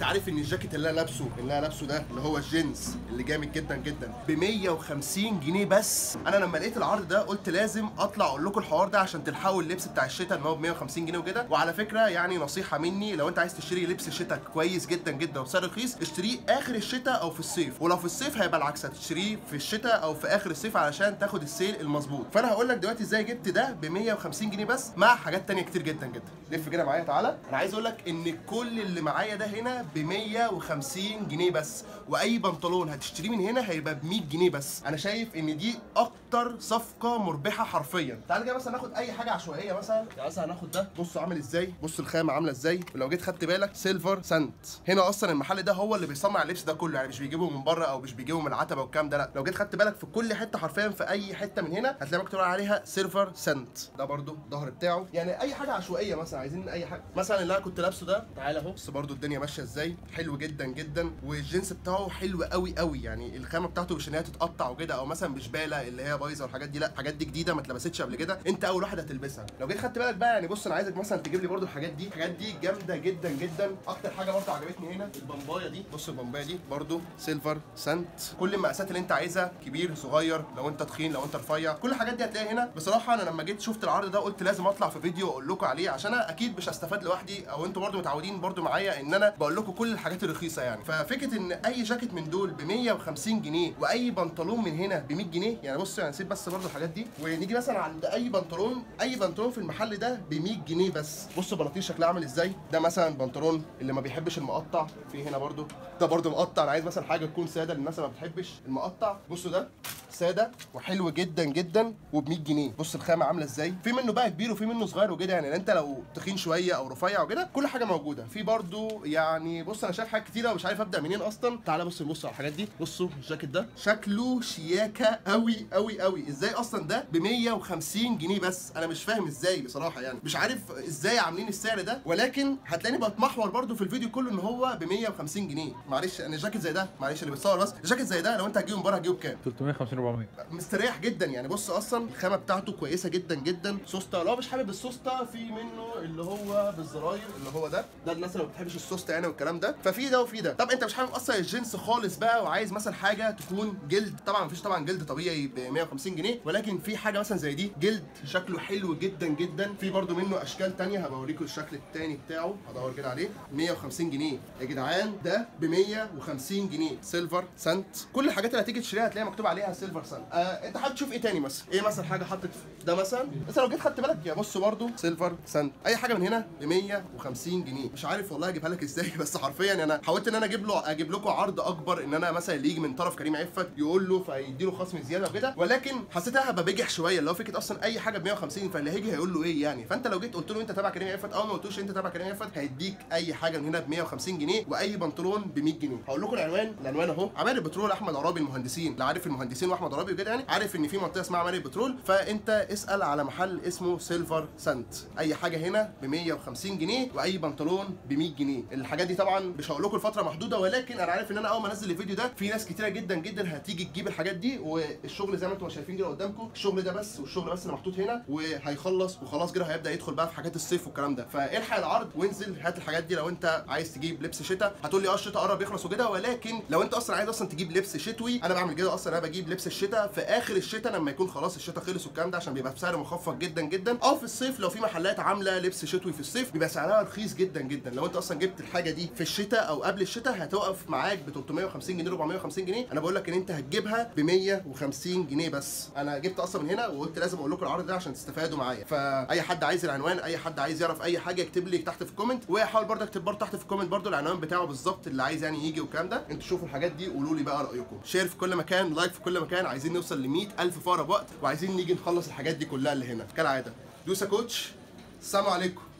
انت عارف ان الجاكيت اللي انا لابسه اللي انا لابسه ده اللي هو الجينز اللي جامد جدا جدا ب 150 جنيه بس انا لما لقيت العرض ده قلت لازم اطلع اقول لكم الحوار ده عشان تلحقوا اللبس بتاع الشتاء ان هو ب 150 جنيه وكده وعلى فكره يعني نصيحه مني لو انت عايز تشتري لبس شتاء كويس جدا جدا وبسعر رخيص اشتريه اخر الشتاء او في الصيف ولو في الصيف هيبقى العكس هتشتريه في الشتاء او في اخر الصيف علشان تاخد السيل المظبوط فانا هقول لك دلوقتي ازاي جبت ده ب 150 جنيه بس مع حاجات تانية كتير جدا جدا لف كده معايا تعالى انا عايز اقول لك ان كل اللي معايا ده هنا ب 150 جنيه بس واي بنطلون هتشتريه من هنا هيبقى ب 100 جنيه بس انا شايف ان دي اكتر صفقه مربحه حرفيا تعال كده مثلا ناخد اي حاجه عشوائيه مثلا يعني مثلا هناخد ده بص عامل ازاي بص الخامه عامله ازاي ولو جيت خدت بالك سيلفر سنت هنا اصلا المحل ده هو اللي بيصنع اللبس ده كله يعني مش بيجيبه من بره او مش بيجيبه من العتبه والكلام ده لا لو جيت خدت بالك في كل حته حرفيا في اي حته من هنا هتلاقي مكتوب عليها سيلفر سنت ده برده الظهر بتاعه يعني اي حاجه عشوائيه مثلا عايزين اي حاجه مثلا اللي انا كنت لابسه ده تعالى اهو بس برده الدنيا ماشيه ازاي حلو جدا جدا والجنس بتاعه حلو قوي قوي يعني الخامه بتاعته مش ان هي تتقطع وكده او مثلا مش باله اللي هي بايظه والحاجات دي لا الحاجات دي جديده ما اتلبستش قبل كده انت اول واحد هتلبسها لو جيت خدت بالك بقى يعني بص انا عايزك مثلا تجيب لي برده الحاجات دي الحاجات دي جامده جدا جدا اكتر حاجه برده عجبتني هنا البمبايه دي بص البمبايه دي برده سيلفر سنت كل المقاسات اللي انت عايزها كبير صغير لو انت تخين لو انت رفيع كل الحاجات دي هتلاقيها هنا بصراحه انا لما جيت شفت العرض ده قلت لازم اطلع في فيديو اقول لكم عليه عشان انا اكيد مش هستفاد لوحدي او انتوا برده متعودين برده معايا ان انا بقول لكم كل الحاجات الرخيصه يعني ففكره ان اي جاكيت من دول ب 150 جنيه واي بنطلون من هنا ب 100 جنيه يعني بص يعني نسيب بس برده الحاجات دي ونيجي مثلا عند اي بنطلون اي بنطلون في المحل ده ب 100 جنيه بس بص بناطيل شكلها عامل ازاي ده مثلا بنطلون اللي ما بيحبش المقطع في هنا برده ده برده مقطع انا عايز مثلا حاجه تكون ساده للناس اللي ما بتحبش المقطع بصوا ده ساده وحلو جدا جدا وب 100 جنيه بص الخامه عامله ازاي في منه بقى كبير وفي منه صغير وكده يعني انت لو تخين شويه او رفيع وكده كل حاجه موجوده في برضو يعني بص انا شايف حاجات كتيره ومش عارف ابدا منين اصلا تعالى بص نبص على الحاجات دي بصوا الجاكيت ده شكله شياكه قوي قوي قوي ازاي اصلا ده ب 150 جنيه بس انا مش فاهم ازاي بصراحه يعني مش عارف ازاي عاملين السعر ده ولكن هتلاقيني بتمحور برضو في الفيديو كله ان هو ب 150 جنيه معلش انا جاكيت زي ده معلش اللي بيتصور بس جاكيت زي ده لو انت هتجيبه من بره هتجيبه بكام 350 400 مستريح جدا يعني بص اصلا الخامه بتاعته كويسه جدا جدا سوسته لو مش حابب السوسته في منه اللي هو بالزراير اللي هو ده ده الناس اللي ما بتحبش السوسته يعني والكلام ده ففي ده وفي ده طب انت مش حابب اصلا الجنس خالص بقى وعايز مثلا حاجه تكون جلد طبعا مفيش طبعا جلد طبيعي ب 150 جنيه ولكن في حاجه مثلا زي دي جلد شكله حلو جدا جدا في برده منه اشكال تانية هبقى اوريكم الشكل التاني بتاعه هدور كده عليه 150 جنيه يا جدعان ده ب 150 جنيه سيلفر سنت كل الحاجات اللي هتيجي تشتريها هتلاقي مكتوب عليها سيلفر سنت آه انت حابب تشوف ايه تاني مثلا ايه مثلا حاجه حطت ده مثلا بس لو جيت خدت بالك يا بص برده سيلفر سنت اي حاجه من هنا ب 150 جنيه مش عارف والله اجيبها لك ازاي بس حرفيا انا حاولت ان انا اجيب له اجيب لكم عرض اكبر ان انا مثلا اللي يجي من طرف كريم عفت يقول له فيدي له خصم زياده وكده ولكن حسيتها هبقى بجح شويه اللي هو فكره اصلا اي حاجه ب 150 فاللي هيجي هيقول له ايه يعني فانت لو جيت قلت له انت تبع كريم عفت او ما قلتوش انت تبع كريم عفت هيديك اي حاجه من هنا ب 150 جنيه واي بنطلون ب 100 جنيه هقول لكم العنوان العنوان اهو عمال البترول احمد عرابي المهندسين اللي عارف المهندسين واحمد عرابي وكده يعني عارف ان في منطقه اسمها عمال البترول فانت اسال على محل اسمه سيلفر سنت اي حاجه هنا ب 150 جنيه واي بنطلون ب 100 جنيه الحاجات دي طبعا مش هقول لكم الفتره محدوده ولكن انا عارف ان انا اول ما انزل الفيديو ده في ناس كتيره جدا جدا هتيجي تجيب الحاجات دي والشغل زي ما انتم شايفين كده قدامكم الشغل ده بس والشغل بس اللي محطوط هنا وهيخلص وخلاص كده هيبدا يدخل بقى في حاجات الصيف والكلام ده فالحق العرض وانزل هات الحاجات دي لو انت عايز تجيب لبس شتاء هتقول لي اه الشتاء قرب يخلص وكده ولكن لو انت اصلا عايز اصلا تجيب لبس شتوي انا بعمل كده اصلا انا بجيب لبس الشتاء في اخر الشتاء لما يكون خلاص الشتاء خلص والكلام ده عشان بيبقى بسعر مخفض جدا جدا او في الصيف لو في محلات عامله لبس شتوي في الصيف بيبقى سعرها رخيص جدا جدا لو انت اصلا جبت الحاجه دي في الشتاء او قبل الشتاء هتوقف معاك ب 350 جنيه 450 جنيه انا بقول لك ان انت هتجيبها ب 150 جنيه بس انا جبت اصلا من هنا وقلت لازم اقول لكم العرض ده عشان تستفادوا معايا فاي حد عايز العنوان اي حد عايز يعرف اي حاجه يكتب لي تحت في الكومنت وحاول برضه اكتب برضه تحت في الكومنت برضه العنوان بتاعه بالظبط اللي عايز يعني يجي والكلام ده انتوا شوفوا الحاجات دي قولوا لي بقى رايكم شير في كل مكان لايك في كل مكان عايزين نوصل ل 100000 في اقرب وقت وعايزين نيجي نخلص الحاجات دي كلها اللي هنا كالعاده دوسا كوتش السلام عليكم